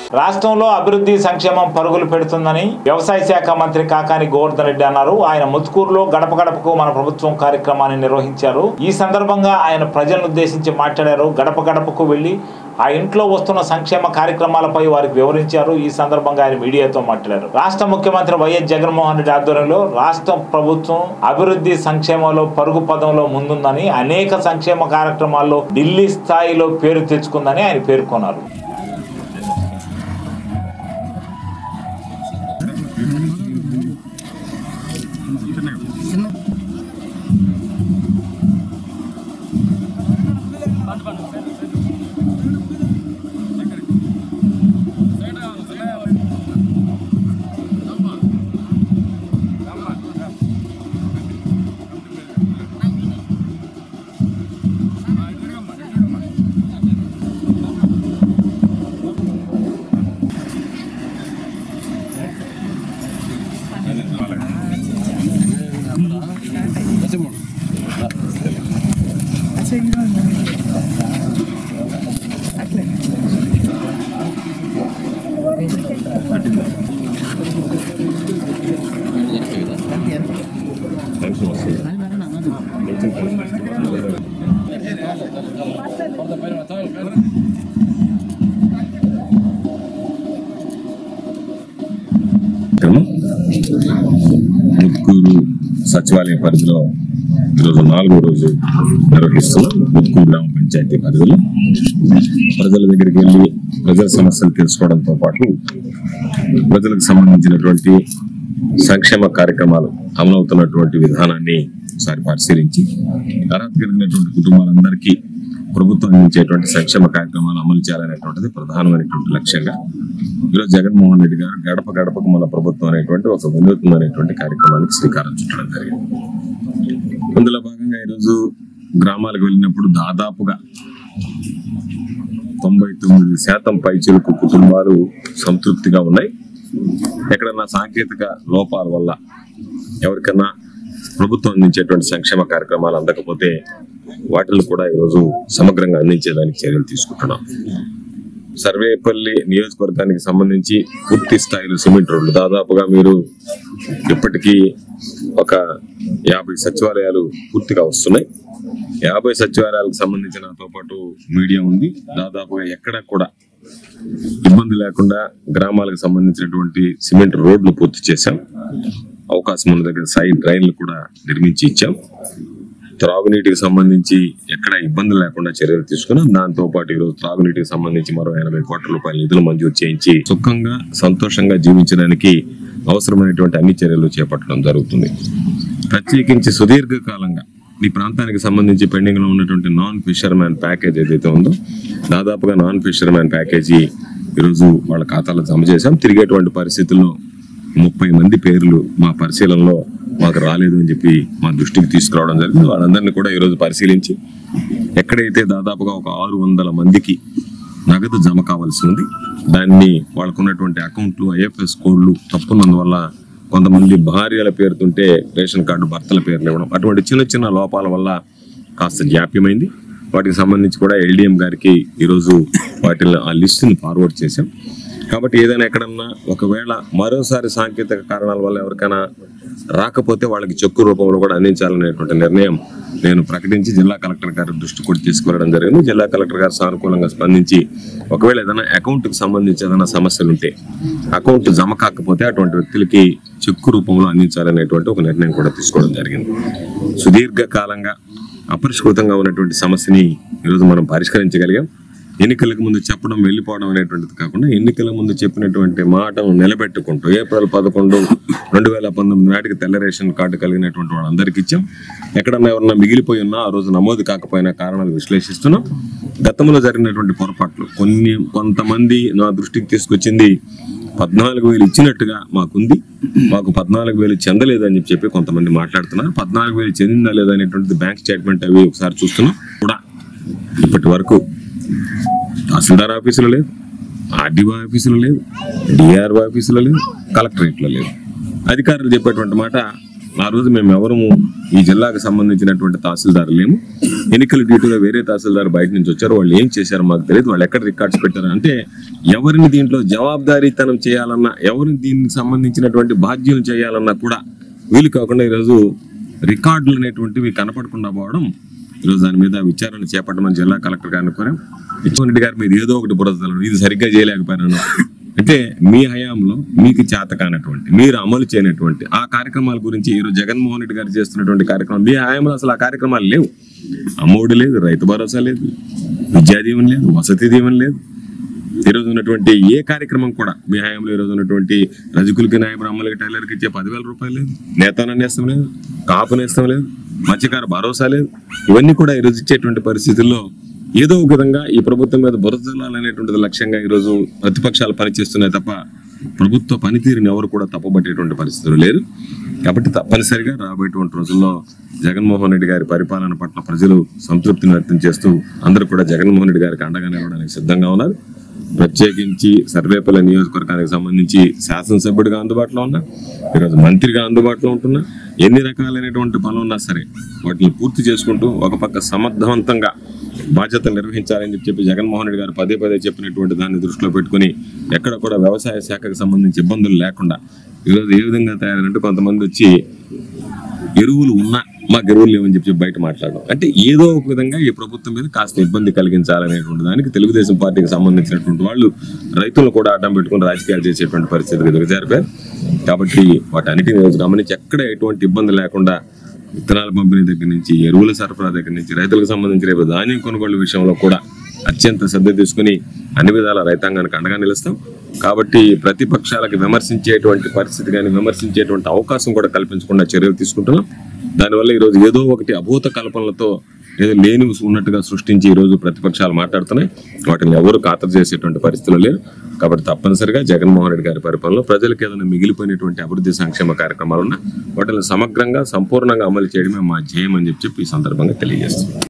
రాష్ట్రంలో అభివృద్ధి సంక్షేమం పరుగులు పెడుతుందని వ్యవసాయ శాఖ మంత్రి కాకాని గోవర్ధన్ రెడ్డి అన్నారు ఆయన ముత్తుకూరులో గడప గడపకు మన ప్రభుత్వం కార్యక్రమాన్ని నిర్వహించారు ఈ సందర్భంగా ఆయన ప్రజలను ఉద్దేశించి మాట్లాడారు గడప గడపకు వెళ్లి ఆ ఇంట్లో వస్తున్న సంక్షేమ కార్యక్రమాలపై వారికి వివరించారు ఈ సందర్భంగా ఆయన మీడియాతో మాట్లాడారు రాష్ట్ర ముఖ్యమంత్రి వైఎస్ జగన్మోహన్ రెడ్డి ఆధ్వర్యంలో రాష్ట్ర ప్రభుత్వం అభివృద్ధి సంక్షేమంలో పరుగు పదంలో ముందుందని అనేక సంక్షేమ కార్యక్రమాల్లో ఢిల్లీ స్థాయిలో పేరు తెచ్చుకుందని ఆయన పేర్కొన్నారు కార్యక్రమం ముత్కూరు సచివాలయ పరిధిలో ఈరోజు నాలుగో రోజు నిర్వహిస్తున్నాం ముత్కూరు గ్రామ పంచాయతీ పరిధిలో ప్రజల దగ్గరికి వెళ్ళి ప్రజల సమస్యలు తెలుసుకోవడంతో పాటు ప్రజలకు సంబంధించినటువంటి సంక్షేమ కార్యక్రమాలు అమలవుతున్నటువంటి విధానాన్ని ఒకసారి పరిశీలించి అర్హత కలిగినటువంటి కుటుంబాలందరికీ ప్రభుత్వం అందించేటువంటి సంక్షేమ కార్యక్రమాలు అమలు చేయాలనేటువంటిది ప్రధానమైనటువంటి లక్ష్యంగా ఈరోజు జగన్మోహన్ రెడ్డి గారు గడప గడపకు మన ప్రభుత్వం అనేటువంటి ఒక వినూత్నమైనటువంటి కార్యక్రమానికి శ్రీకారం చుట్టడం జరిగింది అందులో భాగంగా ఈరోజు గ్రామాలకు వెళ్ళినప్పుడు దాదాపుగా తొంభై తొమ్మిది శాతం పైచిలుకు కుటుంబాలు సంతృప్తిగా ఉన్నాయి ఎక్కడన్నా సాంకేతిక లోపాల వల్ల ఎవరికన్నా ప్రభుత్వం అందించేటువంటి సంక్షేమ కార్యక్రమాలు అందకపోతే వాటిని కూడా ఈరోజు సమగ్రంగా అందించేదానికి చర్యలు తీసుకుంటున్నాం సర్వేపల్లి నియోజకవర్గానికి సంబంధించి పూర్తి స్థాయిలో సిమెంట్ రోడ్లు దాదాపుగా మీరు ఇప్పటికీ ఒక యాభై సచివాలయాలు పూర్తిగా వస్తున్నాయి యాభై సచివాలయాలకు సంబంధించి నాతో పాటు మీడియా ఉంది దాదాపుగా ఎక్కడ కూడా ఇబ్బంది లేకుండా గ్రామాలకు సంబంధించినటువంటి సిమెంట్ రోడ్లు పూర్తి చేశాం అవకాశం ఉన్న దగ్గర సైడ్ డ్రైన్లు కూడా నిర్మించి ఇచ్చాం త్రాగునీటికి సంబంధించి ఎక్కడ ఇబ్బంది లేకుండా చర్యలు తీసుకున్నాం దాంతో పాటు ఈరోజు త్రాగునీటికి సంబంధించి మరో ఎనభై కోట్ల రూపాయల నిధులు మంజూరు చేయించి సుఖంగా సంతోషంగా జీవించడానికి అవసరమైనటువంటి అన్ని చర్యలు చేపట్టడం జరుగుతుంది ప్రత్యేకించి సుదీర్ఘకాలంగా ఈ ప్రాంతానికి సంబంధించి పెండింగ్ లో ఉన్నటువంటి నాన్ ఫిషర్ మ్యాన్ ప్యాకేజ్ ఏదైతే ఉందో దాదాపుగా నాన్ ఫిషర్ మ్యాన్ ప్యాకేజీ ఈరోజు వాళ్ళ ఖాతాలో జమ చేశాం తిరిగేటువంటి పరిస్థితుల్లో ముప్పై మంది పేర్లు మా పరిశీలనలో మాకు రాలేదు అని చెప్పి మా దృష్టికి తీసుకురావడం జరిగింది వాళ్ళందరినీ కూడా ఈరోజు పరిశీలించి ఎక్కడైతే దాదాపుగా ఒక ఆరు వందల మందికి నగదు జమ కావాల్సి ఉంది దాన్ని వాళ్ళకున్నటువంటి అకౌంట్లు ఐఎఫ్ఎస్ కోడ్లు తప్పున్నందువల్ల కొంతమంది భార్యల పేరుతుంటే రేషన్ కార్డు భర్తల పేర్లు ఇవ్వడం అటువంటి చిన్న చిన్న లోపాల వల్ల కాస్త జాప్యమైంది వాటికి సంబంధించి కూడా ఎల్డిఎం గారికి ఈరోజు వాటిని ఆ లిస్టుని ఫార్వర్డ్ చేశాం కాబట్టి ఏదైనా ఎక్కడన్నా ఒకవేళ మరోసారి సాంకేతిక కారణాల వల్ల ఎవరికైనా రాకపోతే వాళ్ళకి చెక్కు రూపంలో కూడా అందించాలనేటువంటి నిర్ణయం నేను ప్రకటించి జిల్లా కలెక్టర్ గారి దృష్టి కూడా తీసుకువెళ్ళడం జరిగింది జిల్లా కలెక్టర్ గారు సానుకూలంగా స్పందించి ఒకవేళ ఏదైనా అకౌంట్కి సంబంధించి ఏదైనా సమస్యలు ఉంటే అకౌంట్ జమ కాకపోతే అటువంటి వ్యక్తులకి చెక్కు రూపంలో అందించాలనేటువంటి ఒక నిర్ణయం కూడా తీసుకోవడం జరిగింది సుదీర్ఘకాలంగా అపరిష్కృతంగా ఉన్నటువంటి సమస్యని ఈరోజు మనం పరిష్కరించగలిగాం ఎన్నికలకు ముందు చెప్పడం వెళ్ళిపోవడం అనేటువంటిది కాకుండా ఎన్నికల ముందు చెప్పినటువంటి మాటను నిలబెట్టుకుంటూ ఏప్రిల్ పదకొండు రెండు వేల పంతొమ్మిది నాటికి తెల్ల రేషన్ కార్డు కలిగినటువంటి వాళ్ళందరికీ ఇచ్చాం ఎక్కడన్నా ఎవరన్నా మిగిలిపోయి ఉన్నా ఆ రోజు నమోదు కాకపోయినా కారణాలు విశ్లేషిస్తున్నాం గతంలో జరిగినటువంటి పొరపాట్లు కొన్ని కొంతమంది నా దృష్టికి తీసుకొచ్చింది పద్నాలుగు వేలు ఇచ్చినట్టుగా మాకుంది మాకు పద్నాలుగు వేలు చెందలేదని చెప్పి చెప్పి కొంతమంది మాట్లాడుతున్నారు పద్నాలుగు వేలు చెందిందా లేదా అనేటువంటిది బ్యాంక్ స్టేట్మెంట్ అవి ఒకసారి చూస్తున్నాం కూడా ఇప్పటి వరకు తహసీల్దార్ ఆఫీసులో లేదు ఆర్డీఓ ఆఫీసులో లేదు డిఆర్ఓ ఆఫీసులో లేదు కలెక్టరేట్లో లేదు అధికారులు చెప్పేటువంటి మాట ఆ రోజు మేము ఎవరము ఈ జిల్లాకు సంబంధించినటువంటి తహసీల్దారు లేము ఎన్నికల డ్యూటీలో వేరే తహసీల్దార్ బయట నుంచి వచ్చారు వాళ్ళు ఏం చేశారో మాకు తెలియదు వాళ్ళు ఎక్కడ రికార్డ్స్ పెట్టారు అంటే ఎవరిని దీంట్లో జవాబుదారీతనం చేయాలన్నా ఎవరిని దీనికి సంబంధించినటువంటి బాధ్యులు చేయాలన్నా కూడా వీలు కాకుండా ఈరోజు రికార్డులు అనేటువంటివి కనపడకుండా పోవడం ఈరోజు దాని మీద విచారణ చేపట్టమని జిల్లా కలెక్టర్ గారిని కోరాం రెడ్డి గారి మీద ఏదో ఒకటి బురదలు ఇది సరిగ్గా చేయలేకపోయాను అంటే మీ హయాంలో మీకు చేత కానటువంటి మీరు అమలు చేయనటువంటి ఆ కార్యక్రమాల గురించి ఈరోజు జగన్మోహన్ రెడ్డి గారు చేస్తున్నటువంటి కార్యక్రమం మీ హయాంలో అసలు ఆ కార్యక్రమాలు లేవు అమ్మఒడి లేదు రైతు భరోసా లేదు విద్యా దీవెన లేదు వసతి దీవెన లేదు ఈ రోజు ఉన్నటువంటి ఏ కార్యక్రమం కూడా మీ హయాంలో ఈ రోజు ఉన్నటువంటి రజకులకి నాయ బ్రాహ్మణులకి టైలర్కి ఇచ్చే పదివేల రూపాయలు లేదు నేతాన నేస్తం లేదు కాపు నేస్తం లేదు మత్స్యకార భరోసా లేదు ఇవన్నీ కూడా ఈ రోజు ఇచ్చేటువంటి పరిస్థితుల్లో ఏదో ఒక విధంగా ఈ ప్రభుత్వం మీద బురద జల్లాలనేటువంటిది లక్ష్యంగా ఈ రోజు ప్రతిపక్షాలు పనిచేస్తున్నాయి తప్ప ప్రభుత్వ పనితీరుని ఎవరు కూడా తప్పుపట్టేటువంటి పరిస్థితులు లేరు కాబట్టి తప్పనిసరిగా రాబోయేటువంటి రోజుల్లో జగన్మోహన్ రెడ్డి గారి పరిపాలన పట్ల ప్రజలు సంతృప్తిని వ్యక్తం చేస్తూ అందరూ కూడా జగన్మోహన్ రెడ్డి గారికి అండగా నిలవడానికి సిద్ధంగా ఉన్నారు ప్రత్యేకించి సర్వేపల్లి నియోజకవర్గానికి సంబంధించి శాసనసభ్యుడిగా అందుబాటులో ఉన్నా ఈరోజు మంత్రిగా అందుబాటులో ఉంటున్నా ఎన్ని రకాలైనటువంటి పనులు ఉన్నా సరే వాటిని పూర్తి చేసుకుంటూ ఒక పక్క సమర్థవంతంగా బాధ్యత నిర్వహించాలని చెప్పి జగన్మోహన్ రెడ్డి గారు పదే పదే చెప్పినటువంటి దాన్ని దృష్టిలో పెట్టుకుని ఎక్కడ కూడా వ్యవసాయ శాఖకు సంబంధించి ఇబ్బందులు లేకుండా ఈరోజు ఏ విధంగా తయారంటే కొంతమంది వచ్చి ఎరువులు ఉన్నా మాకు ఎరువులు లేవని చెప్పి బయట మాట్లాడడం అంటే ఏదో ఒక విధంగా ఈ ప్రభుత్వం మీద కాస్త ఇబ్బంది కలిగించాలనేటువంటి దానికి తెలుగుదేశం పార్టీకి సంబంధించినటువంటి వాళ్ళు రైతులను కూడా అడ్డం పెట్టుకుని రాజకీయాలు చేసేటువంటి పరిస్థితికి దిగజారిపోయారు కాబట్టి వాటన్నిటిని ఈరోజు గమనించి ఎక్కడ ఎటువంటి ఇబ్బంది లేకుండా విత్తనాల పంపిణీ దగ్గర నుంచి ఎరువుల సరఫరా దగ్గర నుంచి రైతులకు సంబంధించి రేపు ధాన్యం కొనుగోలు విషయంలో కూడా అత్యంత శ్రద్ధ తీసుకుని అన్ని విధాల రైతాంగానికి అండగా నిలుస్తాం కాబట్టి ప్రతిపక్షాలకు విమర్శించేటువంటి పరిస్థితి కానీ విమర్శించేటువంటి అవకాశం కూడా కల్పించకుండా చర్యలు తీసుకుంటున్నాం దానివల్ల ఈరోజు ఏదో ఒకటి అభూత కల్పనలతో ఏదో లేని ఉన్నట్టుగా సృష్టించి ఈరోజు ప్రతిపక్షాలు మాట్లాడుతున్నాయి వాటిని ఎవరు ఖాతరు చేసేటువంటి పరిస్థితులు లేరు కాబట్టి తప్పనిసరిగా జగన్మోహన్ రెడ్డి గారి పరిపాలనలో ప్రజలకు ఏదైనా మిగిలిపోయినటువంటి అభివృద్ధి సంక్షేమ కార్యక్రమాలు ఉన్నా వాటిని సమగ్రంగా సంపూర్ణంగా అమలు చేయడమే మా ధ్యేయం అని చెప్పి ఈ సందర్భంగా తెలియజేస్తున్నాం